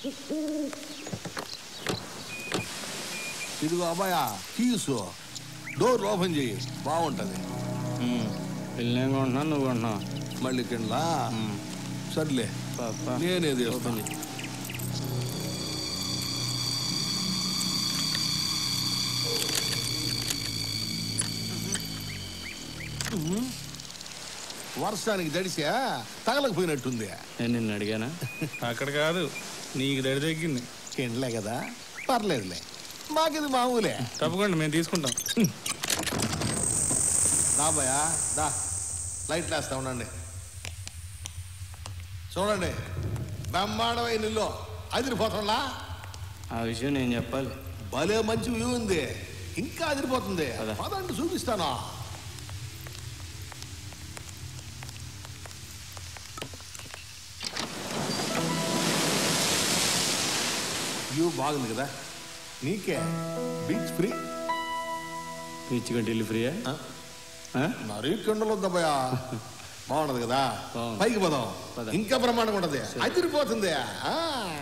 ఇదిగో అబ్బాయ keys door open చెయ్యి బాగుంటది పిల్లనేం కొంటున్నాను నువ్వు కొంటున్నావు మళ్ళీ కింద సర్లే నేనేది వస్తాను వర్షానికి దడిసా తగలకపోయినట్టుంది నేను నిన్ను అడిగానా అక్కడ కాదు నీకు దడి తగ్గింది కిండలే కదా పర్లేదులే మాకిది మామూలే తప్పకుండా మేము తీసుకుంటాం దాబయ్యా దా లైట్లు వేస్తా ఉండండి చూడండి బ్రహ్మాండమైన ఇల్లు అదిరిపోతుందా ఆ విషయం నేను చెప్పాలి భలే మంచి వ్యూ ఉంది ఇంకా అదిరిపోతుంది పద. పదండి చూపిస్తాను వ్యూ బాగుంది కదా నీకే బీచ్ ఫ్రీ పిచ్చి గంట ఇల్లు ఫ్రీయా ఆ? మరీ కిండలు వద్దబ్బయా బాగుండదు కదా బాగుంది. పైకి పోదాం పద. ఇంకా బ్రహ్మాండంగా ఉంటది అదిరిపోతుంది ఆ.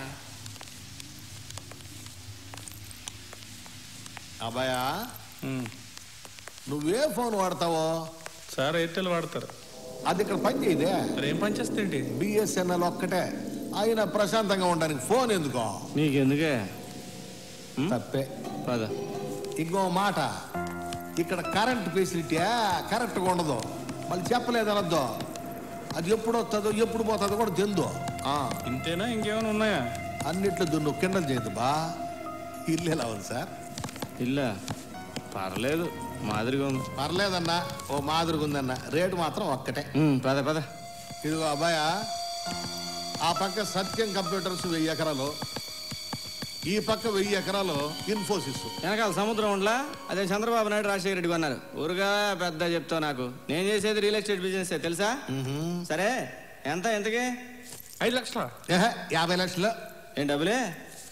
అబ్బాయా ఉమ్. నువ్వే ఫోన్ వాడతావో సార్ ఎయిర్టెల్ వాడతారు అది ఇక్కడ పని చేయదే మరి ఏం పని చేస్తేంటి బిఎస్ఎన్ఎల్ ఒక్కటే అయినా ప్రశాంతంగా ఉండడానికి ఫోన్ ఎందుకో నీకెందుకే తప్పే పద ఇంకో మాట ఇక్కడ కరెంట్ ఫెసిలిటీ కరెక్ట్గా ఉండదు మళ్ళీ చెప్పలేదు అనొద్దు అది ఎప్పుడు వస్తుందో ఎప్పుడు పోతుందో కూడా తెందు ఆ, ఇంతేనా ఇంకేమైనా ఉన్నాయా అన్నిట్లో దున్ను కిండలు చేయదు బా ఇల్లు ఎలా ఉంది సార్ ఇల్లా పర్లేదు మాదిరిగా ఉంది పర్లేదన్నా ఓ మాదిరిగా ఉందన్న రేటు మాత్రం ఒక్కటే ఉమ్, పద పద ఇదిగో అబ్బాయ ఆ పక్క సత్యం కంప్యూటర్స్ వెయ్యి ఎకరాలు ఈ పక్క వెయ్యి ఎకరాలు ఇన్ఫోసిస్ వెనకాల సముద్రం ఉండలా అదే చంద్రబాబు నాయుడు రాజశేఖర రెడ్డి కొన్నారు ఊరుగా పెద్ద చెప్తావు నాకు నేను చేసేది రియల్ ఎస్టేట్ బిజినెస్ తెలుసా సరే ఎంత ఎంతకి ఐదు లక్షల ఏహే, యాభై లక్షలు ఏం డబ్బులే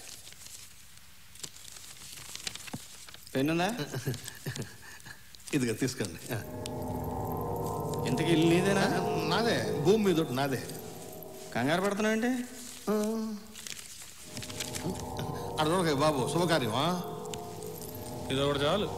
పెన్నుందా ఇదిగో తీసుకోండి ఆ. ఇంతకి ఇల్లు నీదేనా నాదే భూమి మీద ఒకటి నాదే కంగారు పడుతున్నావు ఏంటి అక్కడ చూడక బాబు శుభకార్యమా ఇది ఒకటి చాలు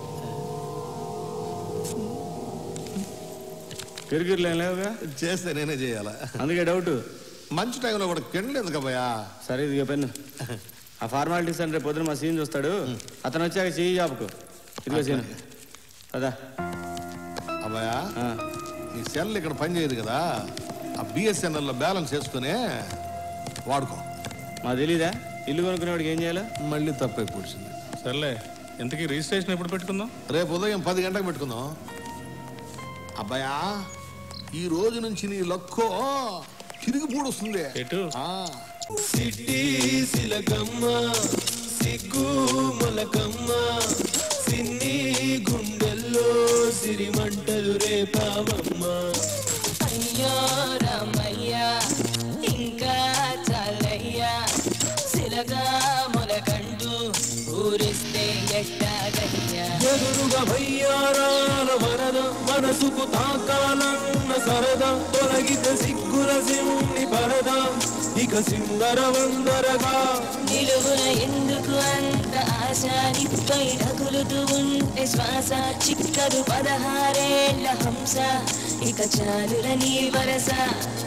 కిరికిరిలు ఏం లేవుగా చేస్తే నేనే చేయాలా అందుకే డౌట్ మంచి టైంలో కూడా కిండలేదు కబయ్యా సరే ఇదిగో పెన్ను ఆ ఫార్మాలిటీస్ అంటే రేపు పొద్దున మా సీన్ చూస్తాడు అతను వచ్చాక చెయ్యి జాబుకు ఇదిగో సీన్ పదా అబ్బాయా ఆ, నీ సెల్ ఇక్కడ పని చేయదు కదా ఆ బిఎస్ఎన్ఎల్లో బ్యాలెన్స్ వేసుకునే వాడుకో మా తెలీదా ఇల్లు కొనుక్కునేవాడికి ఏం చేయాలి మళ్ళీ తప్పై పూడ్చింది సర్లే ఇంతకీ రిజిస్ట్రేషన్ ఎప్పుడు పెట్టుకుందాం రేపు ఉదయం పది గంటలకు పెట్టుకుందాం అబ్బాయా ఈ రోజు నుంచి నీ లక్కో తిరిగి పూడొస్తుంది ఎటు ఆ, సిట్టి సిలకమ్మ సిగ్గు మొలకమ్మ సిన్ని గుండెల్లో సిరిమంటలు రేపావమ్మ అయ్యో రామయ్యా ఇంకా చాలయ్యా శిలగా మొలకంటూ ఊరిస్తే ఎట్టాగయ్యా ఎదురుగా భయ్యారాల వరద మనసుకు తాకాలన్న సరదా తొలగిత సిగ్గుల సిమ్ని పరద ఇక సిందర వందరగా నిలువున ఎందుకు అంత ఆశ నిప్పై రగులుతూ ఉంటే శ్వాస చిక్కదు పదహారేళ్ల హంస ఇక చాలుల నీ వరస